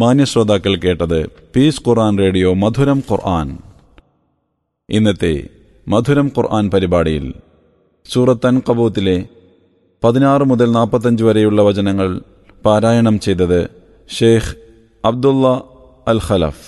മാന്യ ശ്രോതാക്കൾ കേട്ടത് പീസ് ഖുർആൻ റേഡിയോ മധുരം ഖുർആൻ ഇന്നത്തെ മധുരം ഖുർആൻ പരിപാടിയിൽ സൂറത്തൻ കബൂത്തിലെ പതിനാറ് മുതൽ നാൽപ്പത്തഞ്ച് വരെയുള്ള വചനങ്ങൾ പാരായണം ചെയ്തത് Sheikh Abdullah Al Khalaf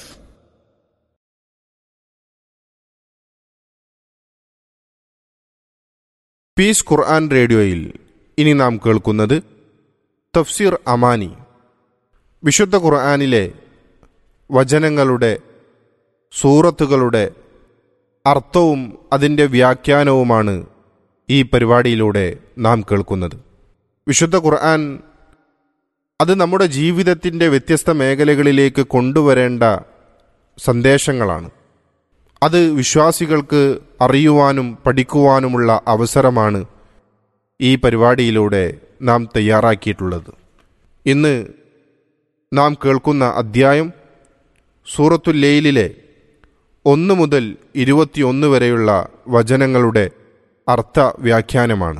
peace Quran റേഡിയോയിൽ ഇനി നാം കേൾക്കുന്നത് തഫ്സീർ അമാനി വിശുദ്ധ ഖുർആനിലെ വചനങ്ങളുടെ സൂറത്തുകളുടെ അർത്ഥവും അതിൻ്റെ വ്യാഖ്യാനവുമാണ് ഈ പരിപാടിയിലൂടെ നാം കേൾക്കുന്നത് വിശുദ്ധ ഖുർആൻ അത് നമ്മുടെ ജീവിതത്തിൻ്റെ വ്യത്യസ്ത മേഖലകളിലേക്ക് കൊണ്ടുവരേണ്ട സന്ദേശങ്ങളാണ് അത് വിശ്വാസികൾക്ക് അറിയുവാനും പഠിക്കുവാനുമുള്ള അവസരമാണ് ഈ പരിപാടിയിലൂടെ നാം തയ്യാറാക്കിയിട്ടുള്ളത് ഇന്ന് നാം കേൾക്കുന്ന അദ്ധ്യായം സൂറത്തുൽ ലെയിലിലെ ഒന്ന് മുതൽ ഇരുപത്തിയൊന്ന് വരെയുള്ള വചനങ്ങളുടെ അർത്ഥ വ്യാഖ്യാനമാണ്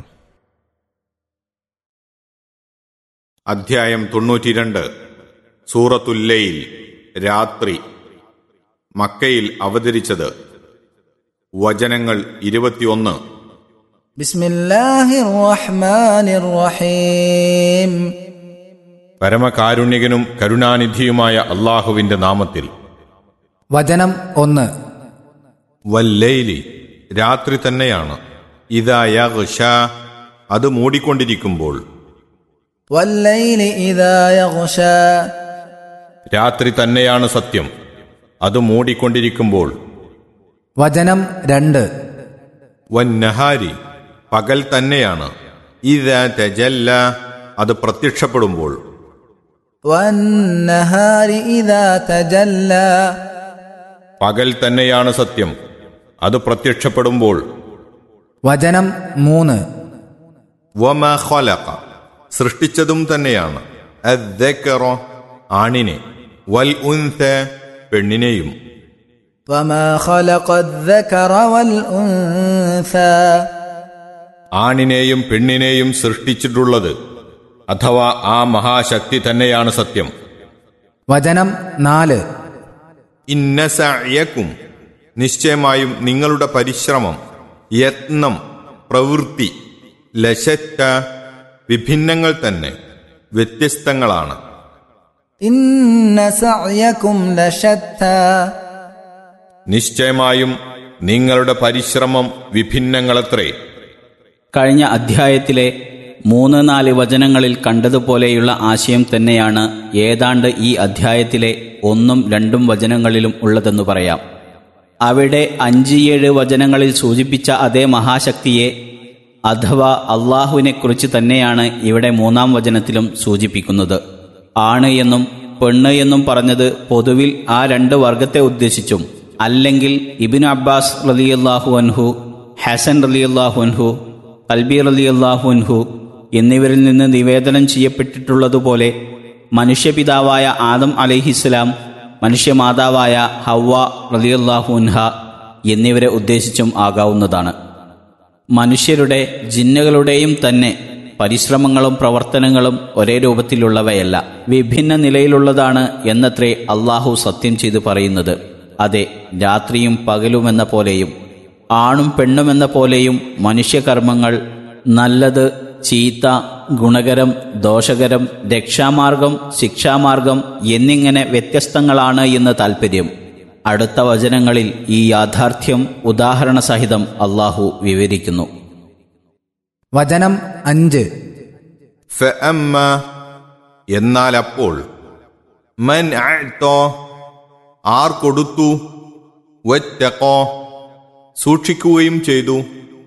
അധ്യായം തൊണ്ണൂറ്റിരണ്ട് സൂറത്തുല്ലയിൽ രാത്രി മക്കയിൽ അവതരിച്ചത് വചനങ്ങൾ ഇരുപത്തിയൊന്ന് بسم الله الرحمن الرحيم പരമകാരുണ്യകനും കരുണാനിധിയുമായ അള്ളാഹുവിന്റെ നാമത്തിൽ വചനം ഒന്ന് വല്ലൈലി രാത്രി തന്നെയാണ് ഇതാ യഗ്ഷ അത് മൂടിക്കൊണ്ടിരിക്കുമ്പോൾ والليل إذا يغشى രാത്രി തന്നെയാണ് സത്യം അത് മൂടിക്കൊണ്ടിരിക്കുമ്പോൾ വചനം രണ്ട് വന്നഹാരി പകൽ തന്നെയാണ് ഇതാ തജല്ല അത് പ്രത്യക്ഷപ്പെടുമ്പോൾ والنهار إذا تجلى പകൽ തന്നെയാണ് സത്യം അത് പ്രത്യക്ഷപ്പെടുമ്പോൾ വചനം മൂന്ന് വമ ഖലഖ സൃഷ്ടിച്ചതും തന്നെയാണ് അദ്ദക്കറ ആണിനെ വൽ ഉൻത പെണ്ണിനെയും وما خلق الذكر والأنثى ആണിനെയും പെണ്ണിനെയും സൃഷ്ടിച്ചിട്ടുള്ളത് അഥവാ ആ മഹാശക്തി തന്നെയാണ് സത്യം വചനം നാല് ഇന്ന സഅയക്കും നിശ്ചയമായും നിങ്ങളുടെ പരിശ്രമം യത്നം പ്രവൃത്തി ലശറ്റ വിഭിന്നങ്ങൾ തന്നെ വ്യത്യസ്തങ്ങളാണ് إن سعيكم لشتى നിശ്ചയമായും നിങ്ങളുടെ പരിശ്രമം വിഭിന്നങ്ങളത്രേ കഴിഞ്ഞ അധ്യായത്തിലെ മൂന്ന് നാല് വചനങ്ങളിൽ കണ്ടതുപോലെയുള്ള ആശയം തന്നെയാണ് ഏതാണ്ട് ഈ അധ്യായത്തിലെ ഒന്നും രണ്ടും വചനങ്ങളിലും ഉള്ളതെന്ന് പറയാം അവിടെ അഞ്ച് ഏഴ് വചനങ്ങളിൽ സൂചിപ്പിച്ച അതേ മഹാശക്തിയെ അഥവാ അള്ളാഹുവിനെക്കുറിച്ച് തന്നെയാണ് ഇവിടെ മൂന്നാം വചനത്തിലും സൂചിപ്പിക്കുന്നത് ആണ് എന്നും പെണ്ണ് എന്നും പറഞ്ഞത് പൊതുവിൽ ആ രണ്ട് വർഗത്തെ ഉദ്ദേശിച്ചും അല്ലെങ്കിൽ ഇബിൻ അബ്ബാസ് റലിയല്ലാഹു അൻഹു ഹസൻ റലിയല്ലാഹു അൻഹു കൽബി റലിയല്ലാഹു അൻഹു എന്നിവരിൽ നിന്ന് നിവേദനം ചെയ്യപ്പെട്ടിട്ടുള്ളതുപോലെ മനുഷ്യപിതാവായ ആദം അലഹിസ്ലാം മനുഷ്യമാതാവായ ഹവ്വ റലിയല്ലാഹു അൻഹ എന്നിവരെ ഉദ്ദേശിച്ചും ആകാവുന്നതാണ് മനുഷ്യരുടെ ജിന്നുകളുടെയും തന്നെ പരിശ്രമങ്ങളും പ്രവർത്തനങ്ങളും ഒരേ രൂപത്തിലുള്ളവയല്ല വിഭിന്ന നിലയിലുള്ളതാണ് എന്നത്രേ അള്ളാഹു സത്യം ചെയ്തു പറയുന്നത് അതെ രാത്രിയും പകലുമെന്ന പോലെയും ആണും പെണ്ണുമെന്ന പോലെയും മനുഷ്യകർമ്മങ്ങൾ നല്ലത് ചീത്ത ഗുണകരം ദോഷകരം രക്ഷാമാർഗം ശിക്ഷാമാർഗം എന്നിങ്ങനെ വ്യത്യസ്തങ്ങളാണ് എന്ന് താൽപ്പര്യം അടുത്ത വചനങ്ങളിൽ ഈ യാഥാർത്ഥ്യം ഉദാഹരണ സഹിതം അള്ളാഹു വിവരിക്കുന്നു വചനം അഞ്ച് ഫഅമ്മ എന്നാൽ അപ്പോൾ മൻ അഅ്തോ ആർ കൊടുത്തു വറ്റഖോ സൂക്ഷിക്കുകയും ചെയ്തു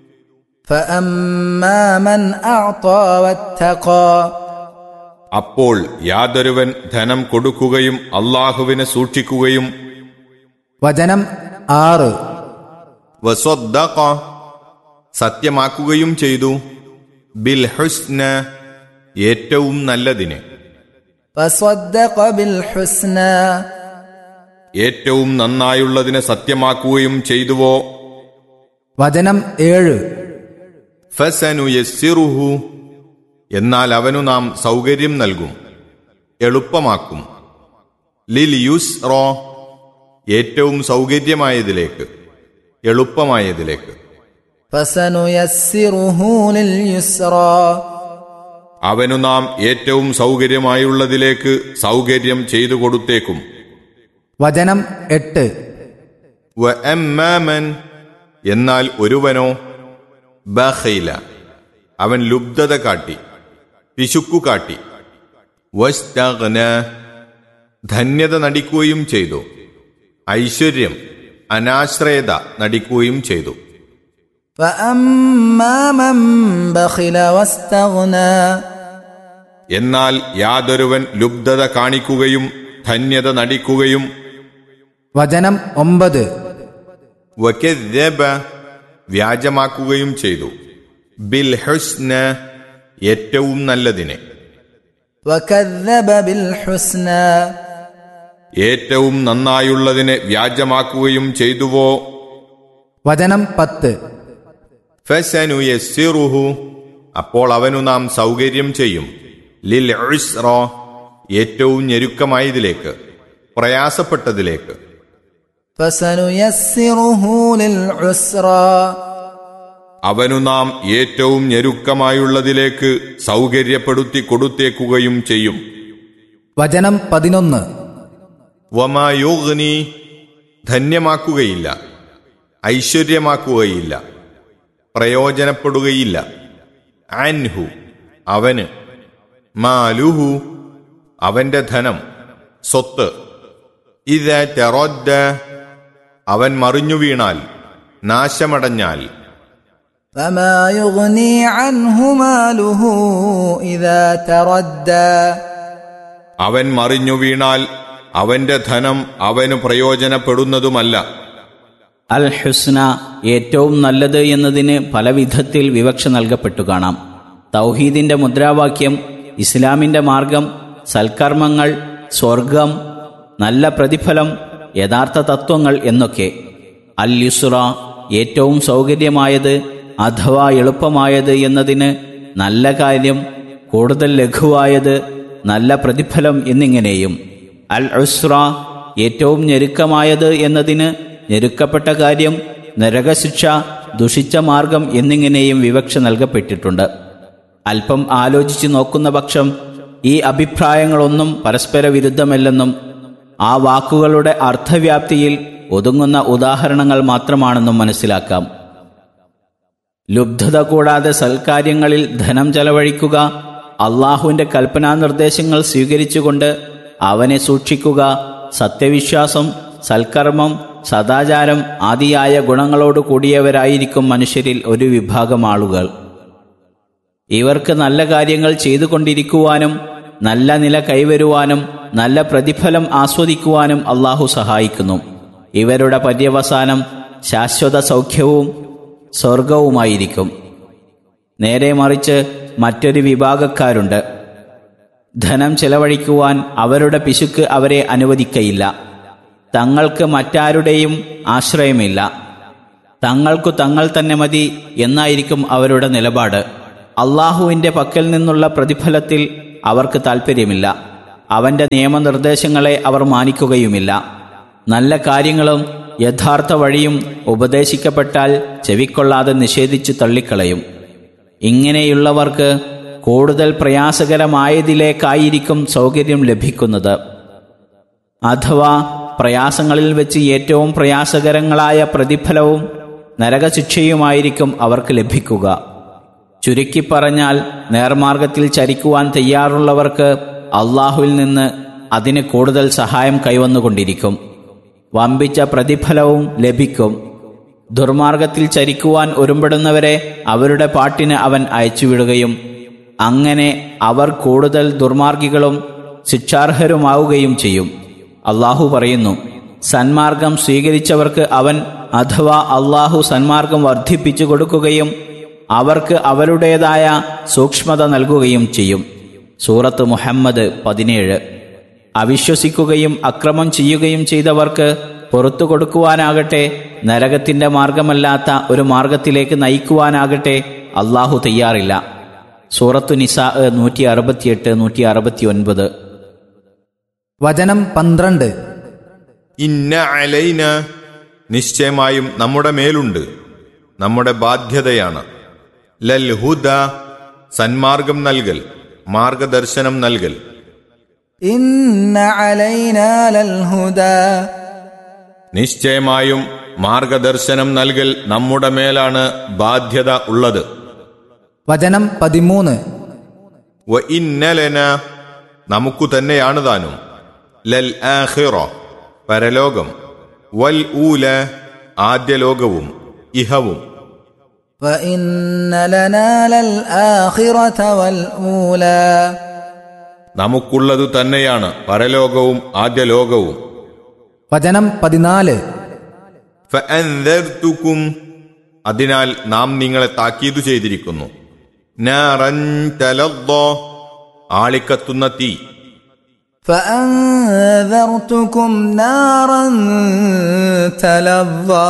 فأما من أعطى واتقى അപ്പോൾ യാതൊരുവൻ ധനം കൊടുക്കുകയും അള്ളാഹുവിനെ സൂക്ഷിക്കുകയും വചനം ആറ് വസ്വദ്ദഖ സത്യമാക്കുകയും ചെയ്തു ബിൽ ഹുസ്ന ഏറ്റവും നല്ലതിന് فصدق بالحسنى ഏറ്റവും നന്നായുള്ളതിനെ സത്യമാക്കുകയും ചെയ്തുവോ വചനം ഏഴ് ഫസനു യസ്സിറുഹു എന്നാൽ അവനു നാം സൗകര്യം നൽകും എളുപ്പമാക്കും ലിൽ യുസ്റോ ഏറ്റവും സൗകര്യമായതിലേക്ക് എളുപ്പമായതിലേക്ക് فسنيسره لليسرى അവനു നാം ഏറ്റവും സൗകര്യമായുള്ളതിലേക്ക് സൗകര്യം ചെയ്തു കൊടുത്തേക്കും വചനം എട്ട് വ അമ്മാമൻ എന്നാൽ ഒരുവനോ ബഖൈല അവൻ ലുബ്ധത കാട്ടി പിശുക്കു കാട്ടി വസ്തഗ്ന ധന്യത നടിക്കുകയും ചെയ്തു ഐശ്വര്യം അനാശ്രയത നടിക്കുകയും ചെയ്തു فأما من بخل واستغنى എന്നാൽ യാതൊരുവൻ ലുബ്ധത കാണിക്കുകയും ധന്യത നടിക്കുകയും വചനം ഒമ്പത് വകദ്ദബ വ്യാജമാക്കുകയും ചെയ്തു ബിൽ ഹുസ്ന ഏറ്റവും നല്ലതിനെ وكذب بالحسنى ഏറ്റവും നന്നായുള്ളതിനെ വ്യാജമാക്കുകയും ചെയ്തുവോ വചനം പത്ത് ഫസനുയസ്സിറുഹു അപ്പോൾ അവനു നാം സൗകര്യം ചെയ്യും ലിൽ ഉസ്റ ഏറ്റവും ഞെരുക്കമായതിലേക്ക് പ്രയാസപ്പെട്ടതിലേക്ക് فسنيسره للعسرى അവനു നാം ഏറ്റവും ഞെരുക്കമായുള്ളതിലേക്ക് സൗകര്യപ്പെടുത്തി കൊടുത്തേക്കുകയും ചെയ്യും വചനം പതിനൊന്ന് വമായുഗ്നി ധന്യമാക്കുകയില്ല ഐശ്വര്യമാക്കുകയില്ല പ്രയോജനപ്പെടുകയില്ല അൻഹു അവന് മാലുഹു അവന്റെ ധനം സ്വത്ത് ഇത ടെറോദ്ദ അവൻ മറിഞ്ഞു വീണാൽ നാശമടഞ്ഞാൽ فما يغني عنه ماله إذا تردى അവൻ മറിഞ്ഞു വീണാൽ അവന്റെ ധനം അവന് പ്രയോജനപ്പെടുന്നതുമല്ല അൽ ഹുസ്ന ഏറ്റവും നല്ലത് എന്നതിന് പല വിധത്തിൽ വിവക്ഷ നൽകപ്പെട്ടു കാണാം തൗഹീദിന്റെ മുദ്രാവാക്യം ഇസ്ലാമിന്റെ മാർഗം സൽക്കർമ്മങ്ങൾ സ്വർഗം നല്ല പ്രതിഫലം യഥാർത്ഥ തത്വങ്ങൾ എന്നൊക്കെ അൽ യുസുറ ഏറ്റവും സൗകര്യമായത് അഥവാ എളുപ്പമായത് എന്നതിന് നല്ല കാര്യം കൂടുതൽ ലഘുവായത് നല്ല പ്രതിഫലം എന്നിങ്ങനെയും അൽ ഉസ്ര ഏറ്റവും ഞെരുക്കമായത് എന്നതിന് ഞെരുക്കപ്പെട്ട കാര്യം നരകശിക്ഷ ദുഷിച്ച മാർഗം എന്നിങ്ങനെയും വിവക്ഷ നൽകപ്പെട്ടിട്ടുണ്ട് അല്പം ആലോചിച്ചു നോക്കുന്ന പക്ഷം ഈ അഭിപ്രായങ്ങളൊന്നും പരസ്പര വിരുദ്ധമല്ലെന്നും ആ വാക്കുകളുടെ അർത്ഥവ്യാപ്തിയിൽ ഒതുങ്ങുന്ന ഉദാഹരണങ്ങൾ മാത്രമാണെന്നും മനസ്സിലാക്കാം ലുബ്ധത കൂടാതെ സൽക്കാര്യങ്ങളിൽ ധനം ചെലവഴിക്കുക അള്ളാഹുവിന്റെ കൽപ്പനാ നിർദ്ദേശങ്ങൾ സ്വീകരിച്ചുകൊണ്ട് അവനെ സൂക്ഷിക്കുക സത്യവിശ്വാസം സൽക്കർമ്മം സദാചാരം ആദിയായ ഗുണങ്ങളോട് കൂടിയവരായിരിക്കും മനുഷ്യരിൽ ഒരു വിഭാഗം ആളുകൾ ഇവർക്ക് നല്ല കാര്യങ്ങൾ ചെയ്തുകൊണ്ടിരിക്കുവാനും നല്ല നില കൈവരുവാനും നല്ല പ്രതിഫലം ആസ്വദിക്കുവാനും അള്ളാഹു സഹായിക്കുന്നു ഇവരുടെ പര്യവസാനം ശാശ്വത സൗഖ്യവും സ്വർഗവുമായിരിക്കും നേരെ മറിച്ച് മറ്റൊരു വിഭാഗക്കാരുണ്ട് ധനം ചെലവഴിക്കുവാൻ അവരുടെ പിശുക്ക് അവരെ അനുവദിക്കയില്ല തങ്ങൾക്ക് മറ്റാരുടെയും ആശ്രയമില്ല തങ്ങൾക്കു തങ്ങൾ തന്നെ മതി എന്നായിരിക്കും അവരുടെ നിലപാട് അള്ളാഹുവിന്റെ പക്കൽ നിന്നുള്ള പ്രതിഫലത്തിൽ അവർക്ക് താൽപ്പര്യമില്ല അവന്റെ നിയമനിർദ്ദേശങ്ങളെ അവർ മാനിക്കുകയുമില്ല നല്ല കാര്യങ്ങളും യഥാർത്ഥ വഴിയും ഉപദേശിക്കപ്പെട്ടാൽ ചെവിക്കൊള്ളാതെ നിഷേധിച്ചു തള്ളിക്കളയും ഇങ്ങനെയുള്ളവർക്ക് കൂടുതൽ പ്രയാസകരമായതിലേക്കായിരിക്കും സൗകര്യം ലഭിക്കുന്നത് അഥവാ പ്രയാസങ്ങളിൽ വെച്ച് ഏറ്റവും പ്രയാസകരങ്ങളായ പ്രതിഫലവും നരകശിക്ഷയുമായിരിക്കും അവർക്ക് ലഭിക്കുക ചുരുക്കി പറഞ്ഞാൽ നേർമാർഗത്തിൽ ചരിക്കുവാൻ തയ്യാറുള്ളവർക്ക് അള്ളാഹുവിൽ നിന്ന് അതിന് കൂടുതൽ സഹായം കൈവന്നുകൊണ്ടിരിക്കും വമ്പിച്ച പ്രതിഫലവും ലഭിക്കും ദുർമാർഗത്തിൽ ചരിക്കുവാൻ ഒരുമ്പെടുന്നവരെ അവരുടെ പാട്ടിന് അവൻ അയച്ചുവിടുകയും അങ്ങനെ അവർ കൂടുതൽ ദുർമാർഗികളും ശിക്ഷാർഹരുമാവുകയും ചെയ്യും അള്ളാഹു പറയുന്നു സന്മാർഗം സ്വീകരിച്ചവർക്ക് അവൻ അഥവാ അള്ളാഹു സന്മാർഗം വർദ്ധിപ്പിച്ചു കൊടുക്കുകയും അവർക്ക് അവരുടേതായ സൂക്ഷ്മത നൽകുകയും ചെയ്യും സൂറത്ത് മുഹമ്മദ് പതിനേഴ് അവിശ്വസിക്കുകയും അക്രമം ചെയ്യുകയും ചെയ്തവർക്ക് പുറത്തു കൊടുക്കുവാനാകട്ടെ നരകത്തിന്റെ മാർഗമല്ലാത്ത ഒരു മാർഗത്തിലേക്ക് നയിക്കുവാനാകട്ടെ അള്ളാഹു തയ്യാറില്ല സൂറത്തു നിസാ നൂറ്റി അറുപത്തിയെട്ട് നൂറ്റി അറുപത്തി ഒൻപത് വചനം പന്ത്രണ്ട് ഇന്ന അലൈന നിശ്ചയമായും നമ്മുടെ മേലുണ്ട് നമ്മുടെ ബാധ്യതയാണ് ലൽ ഹുദ സന്മാർഗം നൽകൽ മാർഗദർശനം നൽകൽ ഇന്ന അലൈന ലൽ ഹുദാ നിശ്ചയമായും മാർഗദർശനം നൽകൽ നമ്മുടെ മേലാണ് ബാധ്യത ഉള്ളത് വചനം പതിമൂന്ന് വ ഇന്നലന നമുക്കു തന്നെയാണ് താനും ലൽ ആഖിറ പരലോകം വൽ ഊല ആദ്യലോകവും ഇഹവും وإن لنا للآخرة والأولى നമുക്കുള്ളതു തന്നെയാണ് പരലോകവും ആദ്യലോകവും വചനം പതിനാല് ഫഅൻദർതുക്കും അതിനാൽ നാം നിങ്ങളെ താക്കീതു ചെയ്തിരിക്കുന്നു നാറൻ തലദ്ദോ ആളിക്കത്തുന്ന തീ فأنذرتكم نارا تلظى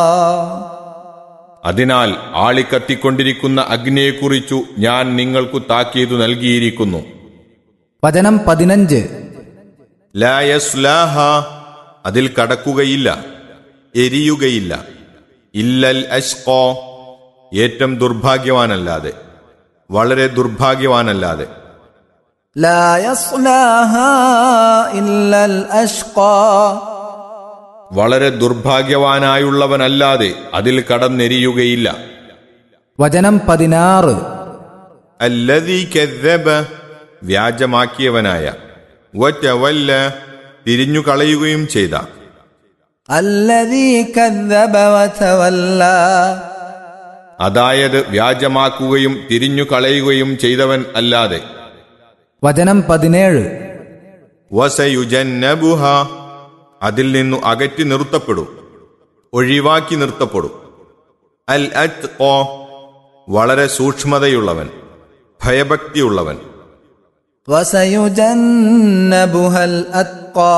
അതിനാൽ ആളിക്കത്തിക്കൊണ്ടിരിക്കുന്ന അഗ്നിയെക്കുറിച്ചു ഞാൻ നിങ്ങൾക്കു താക്കീതു നൽകിയിരിക്കുന്നു വചനം പതിനഞ്ച് ലായസ്ലാഹ അതിൽ കടക്കുകയില്ല എരിയുകയില്ല ഇല്ലൽ അഷ്കോ ഏറ്റവും ദുർഭാഗ്യവാനല്ലാതെ വളരെ ദുർഭാഗ്യവാനല്ലാതെ لا يصلاها إلا الأشقى വളരെ ദുർഭാഗ്യവാനായുള്ളവനല്ലാതെ അതിൽ കടന്നെരിയുകയില്ല വചനം പതിനാറ് അല്ലതീ കെദ്ദബ വ്യാജമാക്കിയവനായ വറ്റവല്ല തിരിഞ്ഞു കളയുകയും ചെയ്ത الذي كذب وتولى അതായത് വ്യാജമാക്കുകയും തിരിഞ്ഞു കളയുകയും ചെയ്തവൻ അല്ലാതെ വചനം പതിനേഴ് വസയുജന്നബുഹ അതിൽ നിന്നു അകറ്റി നിർത്തപ്പെടും ഒഴിവാക്കി നിർത്തപ്പെടും അൽ അറ്റ് വളരെ സൂക്ഷ്മതയുള്ളവൻ ഭയഭക്തിയുള്ളവൻ وسيجنبها الأتقى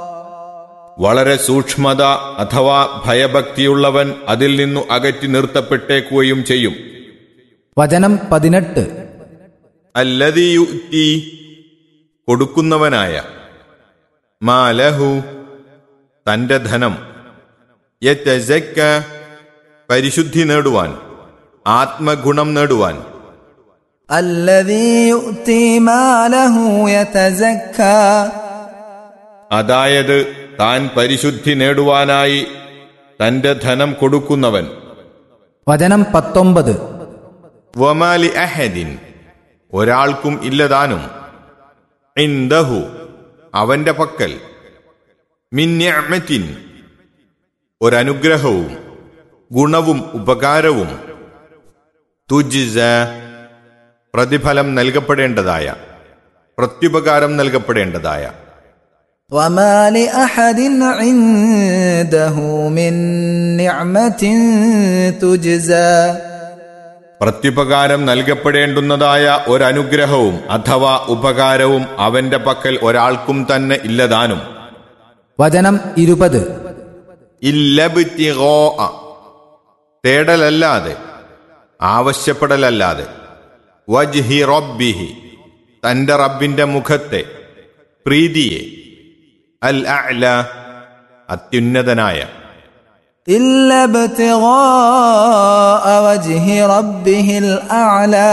വളരെ സൂക്ഷ്മത അഥവാ ഭയഭക്തിയുള്ളവൻ അതിൽ നിന്നു അകറ്റി നിർത്തപ്പെട്ടേക്കുകയും ചെയ്യും വചനം പതിനെട്ട് അല്ലതിയുറ്റി കൊടുക്കുന്നവനായ മാലഹു തന്റെ ധനം യറ്റസക്ക പരിശുദ്ധി നേടുവാൻ ആത്മഗുണം നേടുവാൻ الذي يؤتي ماله يتزكى അതായത് താൻ പരിശുദ്ധി നേടുവാനായി തന്റെ ധനം കൊടുക്കുന്നവൻ വചനം പത്തൊമ്പത് വമാലി അഹദിൻ ഒരാൾക്കും ഇല്ലതാനും ഇൻദഹു അവന്റെ പക്കൽ മിന്യഅമത്തിൻ ഒരനുഗ്രഹവും ഗുണവും ഉപകാരവും തുജിസ പ്രതിഫലം നൽകപ്പെടേണ്ടതായ പ്രത്യുപകാരം നൽകപ്പെടേണ്ടതായ وما لأحد عنده من نعمة تجزى പ്രത്യുപകാരം നൽകപ്പെടേണ്ടുന്നതായ ഒരനുഗ്രഹവും അഥവാ ഉപകാരവും അവന്റെ പക്കൽ ഒരാൾക്കും തന്നെ ഇല്ലതാനും വചനം ഇരുപത് ഇല്ലബിത്തിഗോ തേടലല്ലാതെ ആവശ്യപ്പെടലല്ലാതെ വജ്ഹി റബ്ബിഹി തന്റെ റബ്ബിന്റെ മുഖത്തെ പ്രീതിയെ അൽ അഅ്ല അത്യുന്നതനായ إلا ابتغاء وجه ربه الأعلى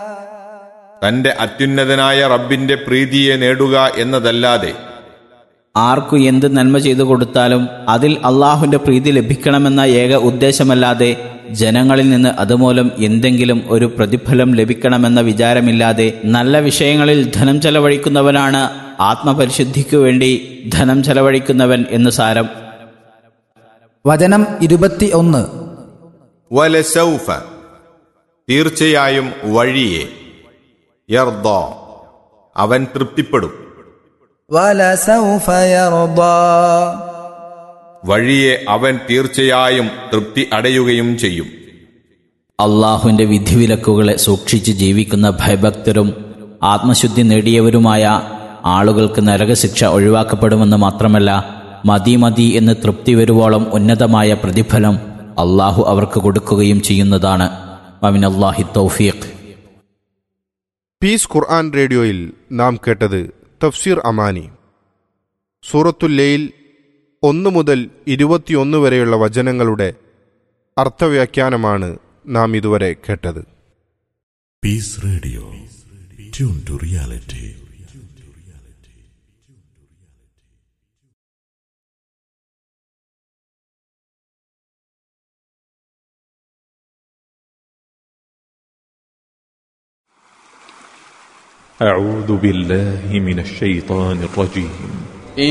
തന്റെ അത്യുന്നതനായ റബ്ബിന്റെ പ്രീതിയെ നേടുക എന്നതല്ലാതെ ആർക്കു എന്ത് നന്മ ചെയ്തു കൊടുത്താലും അതിൽ അള്ളാഹുവിന്റെ പ്രീതി ലഭിക്കണമെന്ന ഏക ഉദ്ദേശമല്ലാതെ ജനങ്ങളിൽ നിന്ന് അതുമൂലം എന്തെങ്കിലും ഒരു പ്രതിഫലം ലഭിക്കണമെന്ന വിചാരമില്ലാതെ നല്ല വിഷയങ്ങളിൽ ധനം ചെലവഴിക്കുന്നവനാണ് ആത്മപരിശുദ്ധിക്കു വേണ്ടി ധനം ചെലവഴിക്കുന്നവൻ എന്ന് സാരം വചനം ഇരുപത്തി ഒന്ന് വലസൗഫ തീർച്ചയായും വഴിയെ യർദോ അവൻ തൃപ്തിപ്പെടും ولسوف يرضى വഴിയെ അവൻ തീർച്ചയായും തൃപ്തി അടയുകയും ചെയ്യും അള്ളാഹുവിന്റെ വിധിവിലക്കുകളെ സൂക്ഷിച്ച് ജീവിക്കുന്ന ഭയഭക്തരും ആത്മശുദ്ധി നേടിയവരുമായ ആളുകൾക്ക് നരകശിക്ഷ ഒഴിവാക്കപ്പെടുമെന്ന് മാത്രമല്ല മതി മതി എന്ന് തൃപ്തി വരുവോളം ഉന്നതമായ പ്രതിഫലം അള്ളാഹു അവർക്ക് കൊടുക്കുകയും ചെയ്യുന്നതാണ് അള്ളാഹി തൗഫീഖ് പീസ് ഖുർആൻ റേഡിയോയിൽ നാം കേട്ടത് തഫ്സീർ അമാനി സൂറത്തുല്ലയിൽ ഒന്ന് മുതൽ ഇരുപത്തിയൊന്ന് വരെയുള്ള വചനങ്ങളുടെ അർത്ഥവ്യാഖ്യാനമാണ് നാം ഇതുവരെ കേട്ടത് Peace Radio. Tune to reality. أعوذ بالله من الشيطان الرجيم